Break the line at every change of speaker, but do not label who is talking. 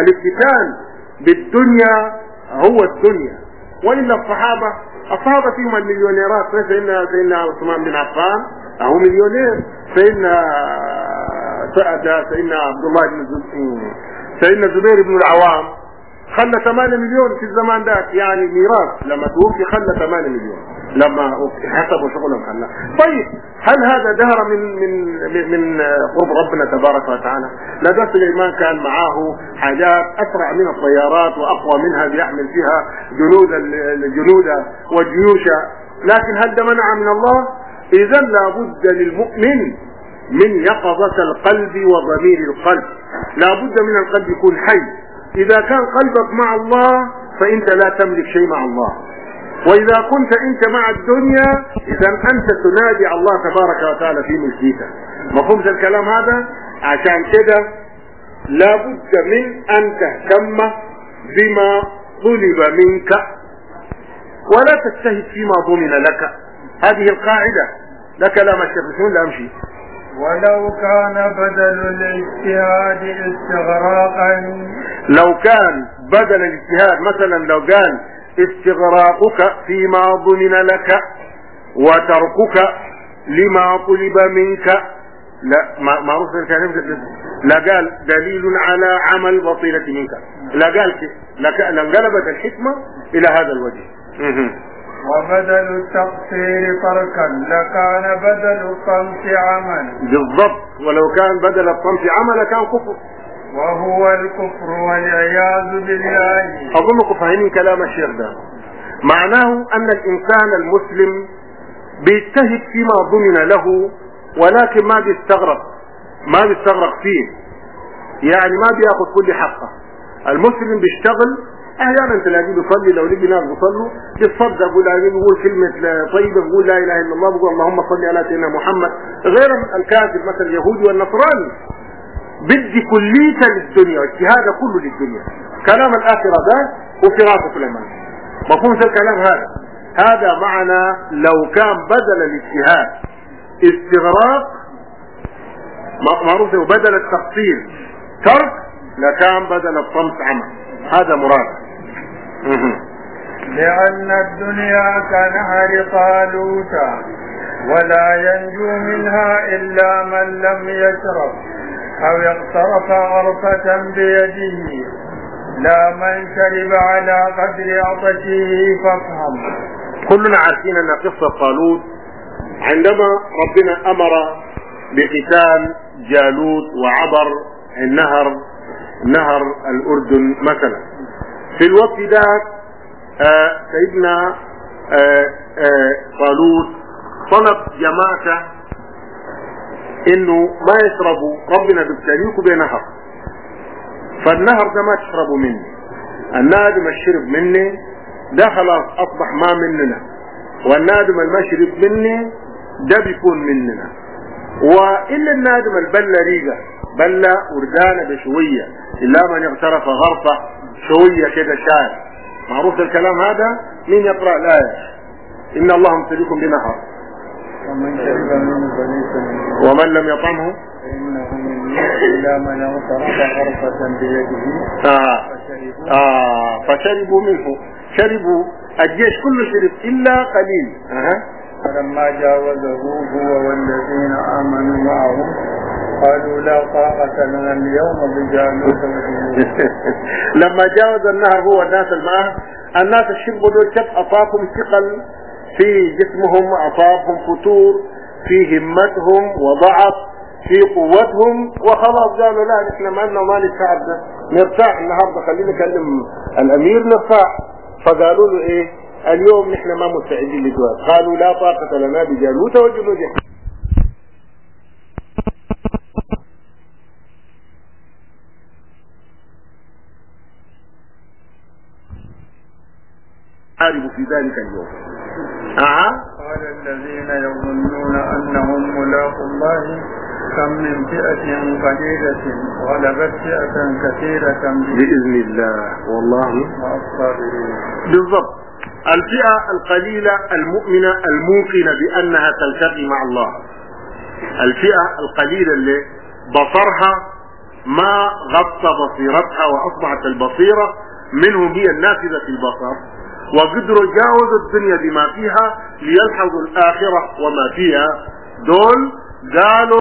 الافتتان بالدنيا هو الدنيا وإلا الصحابة الصحابة فيهم المليونيرات سيدنا سيدنا عثمان بن عفان هو مليونير سيدنا سعد سيدنا عبد الله بن سيدنا زبير بن العوام خلى 8 مليون في الزمان ده يعني ميراث لما توفي خلى 8 مليون لما حسبوا شغلهم خلى طيب هل هذا دهر من من من قرب ربنا تبارك وتعالى؟ لا ده سليمان كان معاه حاجات اسرع من الطيارات واقوى منها بيحمل فيها جنود الجنود والجيوش لكن هل ده منع من الله؟ اذا لابد للمؤمن من يقظة القلب وضمير القلب لابد من القلب يكون حي إذا كان قلبك مع الله فأنت لا تملك شيء مع الله وإذا كنت أنت مع الدنيا إذا أنت تنادي الله تبارك وتعالى في ملكيته مفهوم الكلام هذا عشان كده لابد من أن تهتم بما طلب منك ولا تجتهد فيما ضمن لك هذه القاعدة ده كلام الشيخ بسم الله أمشي
ولو كان بدل الاجتهاد استغراقا
لو كان بدل الاجتهاد مثلا لو كان استغراقك فيما ضمن لك وتركك لما طلب منك لا ما ما لا قال دليل على عمل بطيلة منك لا قال لانقلبت الحكمة إلى هذا الوجه
وبدل التقصير تركا لكان بدل الصمت عمل
بالضبط ولو كان بدل الصمت عمل كان كفر
وهو الكفر والعياذ بالله
أظنكم فاهمين كلام الشيخ ده معناه أن الإنسان المسلم بيجتهد فيما ضمن له ولكن ما بيستغرق ما بيستغرق فيه يعني ما بياخذ كل حقه المسلم بيشتغل احيانا تلاقيه بيصلي لو لقي ناس بيصلوا بيتصدق بيقول بيقول كلمه طيبه بيقول لا اله الا الله بيقول اللهم صل على سيدنا محمد غير الكافر مثلا اليهودي والنصراني بدي كليته للدنيا واجتهاده كله للدنيا كلام الاخره ده وفراق سليمان مفهوم الكلام هذا هذا معنى لو كان بدل الاجتهاد استغراق معروف بدل التقصير ترك لكان بدل الصمت عمل هذا مراد
لأن الدنيا كنهر طالوت ولا ينجو منها إلا من لم يشرب أو اقترف غرفة بيده لا من شرب على قدر عطشه فافهم
كلنا عارفين أن قصة طالوت عندما ربنا أمر بقتال جالوت وعبر النهر نهر الأردن مثلا في الوقت ده آه سيدنا آه آه طالوت طلب جماعته انه ما يشربوا ربنا بيبتليكوا بنهر فالنهر ده ما تشربوا مني النادم الشرب مني ده خلاص اصبح ما مننا والنادم المشرب مني ده بيكون مننا والا النادم البلة ريقة بلة وردانة بشوية الا من اغترف غرفة شوية كده شاي معروف الكلام هذا مين يقرأ الآية إن الله مبتليكم بنهر
ومن شرب منه فليس
ومن لم يطعمه
فإنه من إلا من اغترف غرفة بيده
آه
فشربوا
آه فشربوا منه شربوا الجيش كله شرب إلا قليل أه.
فلما جاوزه هو والذين آمنوا معه قالوا لا طاقة لنا اليوم بجالوت وجنوده
لما جاوز النهر هو الناس الماء الناس الشربوا دول شب أصابهم ثقل في جسمهم أصابهم فتور في همتهم وضعف في قوتهم وخلاص قالوا لا نحن ما لنا مال الشعب ده نرتاح النهارده خلينا نكلم الامير نرتاح فقالوا له ايه اليوم نحن ما مستعدين للجواب قالوا لا طاقة لنا بجالوت وجنوده حاربوا في ذلك اليوم أه.
قال الذين يظنون أنهم ملاقوا الله كم من فئة قليلة غلبت فئة كثيرة
بإذن الله والله
مع الصابرين
بالضبط الفئة القليلة المؤمنة الموقنة بأنها تلتقي مع الله الفئة القليلة اللي بصرها ما غطى بصيرتها واصبحت البصيره منهم هي النافذه في البصر وقدروا جاوزوا الدنيا بما فيها ليلحظوا الاخره وما فيها دول قالوا